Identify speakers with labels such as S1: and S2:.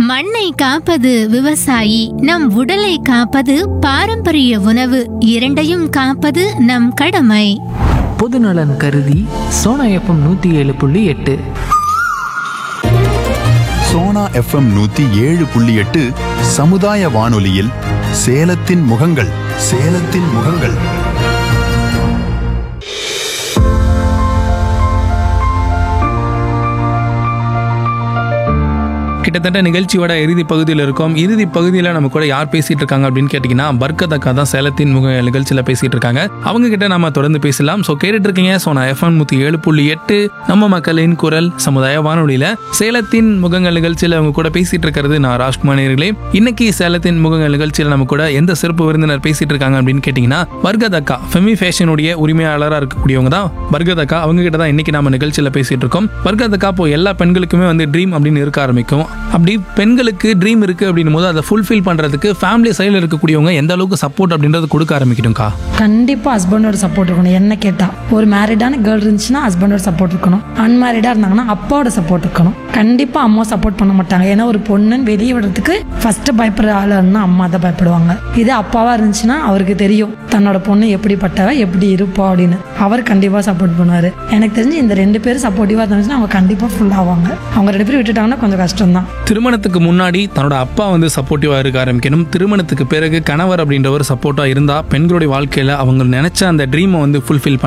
S1: மண்ணை காப்பது விவசாயி நம் உடலை காப்பது பாரம்பரிய உணவு இரண்டையும் காப்பது நம் கடமை
S2: பொதுநலன் கருதி சோனா எஃப்எம் நூற்றி ஏழு புள்ளி எட்டு
S3: சோனா எஃப்எம் நூத்தி ஏழு புள்ளி எட்டு சமுதாய வானொலியில் சேலத்தின் முகங்கள் சேலத்தின் முகங்கள்
S4: கிட்டத்தட்ட நிகழ்ச்சியோட இறுதி பகுதியில் இருக்கோம் இறுதி பகுதியில் நம்ம கூட யார் பேசிட்டு இருக்காங்க அப்படின்னு கேட்டிங்கன்னா பர்கத் அக்கா தான் சேலத்தின் முக நிகழ்ச்சியில் பேசிட்டு இருக்காங்க அவங்க கிட்ட நம்ம தொடர்ந்து பேசலாம் ஸோ கேட்டுட்டு இருக்கீங்க ஸோ நான் எஃப்எம் நூற்றி ஏழு புள்ளி எட்டு நம்ம மக்களின் குரல் சமுதாய வானொலியில் சேலத்தின் முகங்கள் நிகழ்ச்சியில் அவங்க கூட பேசிட்டு இருக்கிறது நான் ராஜ்குமார் நேயர்களே இன்னைக்கு சேலத்தின் முகங்கள் நிகழ்ச்சியில் நம்ம கூட எந்த சிறப்பு விருந்தினர் பேசிட்டு இருக்காங்க அப்படின்னு கேட்டிங்கன்னா பர்கத் அக்கா ஃபெமி ஃபேஷனுடைய உரிமையாளராக இருக்கக்கூடியவங்க தான் பர்கத் அக்கா அவங்க கிட்ட தான் இன்னைக்கு நம்ம நிகழ்ச்சியில் பேசிட்டு இருக்கோம் பர்கத் அக்கா இப்போ எல்லா பெண்களுக்குமே வந்து ட்ரீம் அப்படின்னு இருக்க ஆரம்பிக்கும் அப்படி பெண்களுக்கு ட்ரீம் இருக்கு அப்படின்னும் போது அதை ஃபுல்ஃபில் பண்றதுக்கு ஃபேமிலி சைடில் இருக்கக்கூடியவங்க எந்த அளவுக்கு சப்போர்ட் அப்படின்றது கொடுக்க ஆரம்பிக்கணும்க்கா
S5: கண்டிப்பாக ஹஸ்பண்டோட சப்போர்ட் இருக்கணும் என்ன கேட்டால் ஒரு மேரிடான கேர்ள் இருந்துச்சுன்னா ஹஸ்பண்டோட சப்போர்ட் இருக்கணும் அன்மேரிடாக இருந்தாங்கன்னா அப்பாவோட சப்போர்ட் இருக்கணும் கண்டிப்பாக அம்மா சப்போர்ட் பண்ண மாட்டாங்க ஏன்னா ஒரு பொண்ணுன்னு வெளியே விடுறதுக்கு ஃபர்ஸ்ட் பயப்படுற ஆளுன்னா அம்மா தான் பயப்படுவாங்க இதே அப்பாவா இருந்துச்சுன்னா அவருக்கு தெரியும் தன்னோட பொண்ணு எப்படிப்பட்டவ எப்படி இருப்பா அப்படின்னு அவர் கண்டிப்பாக சப்போர்ட் பண்ணுவார் எனக்கு தெரிஞ்சு இந்த ரெண்டு பேரும் சப்போர்ட்டிவாக இருந்துச்சுன்னா அவங்க கண்டிப்பாக ஃபுல் ஆவாங்க அவங்க ரெண்டு பேரும் விட்டுட்டாங்கன்னா கொஞ்சம் கஷ்டம்தான்
S4: திருமணத்துக்கு முன்னாடி தன்னோட அப்பா வந்து சப்போர்ட்டிவாக இருக்க ஆரம்பிக்கணும் திருமணத்துக்கு பிறகு கணவர் அப்படின்ற ஒரு சப்போர்ட்டாக இருந்தால் பெண்களுடைய வாழ்க்கையில் அவங்க நினைச்ச அந்த ட்ரீமை வந்து ஃபுல்ஃபில்